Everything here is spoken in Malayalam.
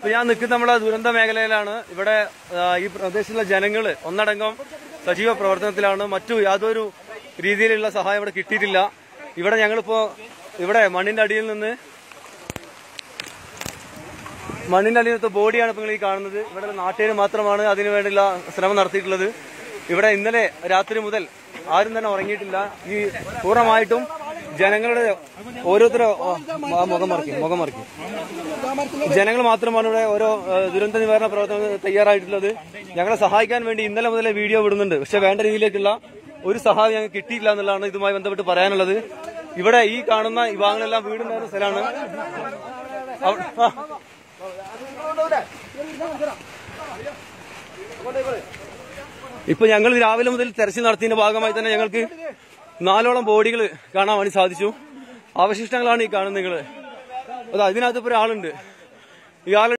ഇപ്പൊ ഞാൻ നിൽക്കുന്ന നമ്മുടെ ദുരന്ത മേഖലയിലാണ് ഇവിടെ ആ, ഈ പ്രദേശത്തുള്ള ജനങ്ങള് ഒന്നടങ്കം സജീവ പ്രവർത്തനത്തിലാണ് മറ്റു യാതൊരു രീതിയിലുള്ള സഹായം ഇവിടെ കിട്ടിയിട്ടില്ല ഇവിടെ ഞങ്ങളിപ്പോ ഇവിടെ മണ്ണിന്റെ അടിയിൽ നിന്ന് മണ്ണിന്റെ അടിയിലത്തെ ബോഡിയാണ് ഇപ്പൊ നിങ്ങൾ ഈ കാണുന്നത് ഇവിടെ നാട്ടുകാർ മാത്രമാണ് അതിനു വേണ്ടിയുള്ള ശ്രമം നടത്തിയിട്ടുള്ളത് ഇവിടെ ഇന്നലെ രാത്രി മുതൽ ആരും തന്നെ ഉറങ്ങിയിട്ടില്ല ഈ പൂർണ്ണമായിട്ടും ജനങ്ങളുടെ ഓരോരുത്തരോ ഓ, ആ മുഖം മറക്കും മുഖം മറക്കും ജനങ്ങൾ മാത്രമാണ് ഇവിടെ ഓരോ ഏഹ്, ദുരന്ത നിവാരണ പ്രവർത്തനങ്ങൾ തയ്യാറായിട്ടുള്ളത് ഞങ്ങളെ സഹായിക്കാൻ വേണ്ടി ഇന്നലെ മുതലേ വീഡിയോ വിടുന്നുണ്ട് പക്ഷെ വേണ്ട രീതിയിലേക്കുള്ള ഒരു സഹായം ഞങ്ങൾക്ക് കിട്ടിയില്ല എന്നുള്ളതാണ് ഇതുമായി ബന്ധപ്പെട്ട് പറയാനുള്ളത് ഇവിടെ ഈ കാണുന്ന ഈ ഭാഗങ്ങളെല്ലാം വീടുണ്ടായിരുന്ന സ്ഥലമാണ് അവ- ആ. ഇപ്പൊ ഞങ്ങൾ രാവിലെ മുതൽ തെരച്ചിൽ നടത്തിയതിന്റെ ഭാഗമായി തന്നെ ഞങ്ങൾക്ക് നാലോളം ബോഡികൾ കാണാൻ വേണ്ടി സാധിച്ചു അവശിഷ്ടങ്ങളാണ് ഈ കാണുന്നത് നിങ്ങള് അതാ ഇതിനകത്ത് ഇപ്പൊ ഒരാളുണ്ട് ഇയാൾ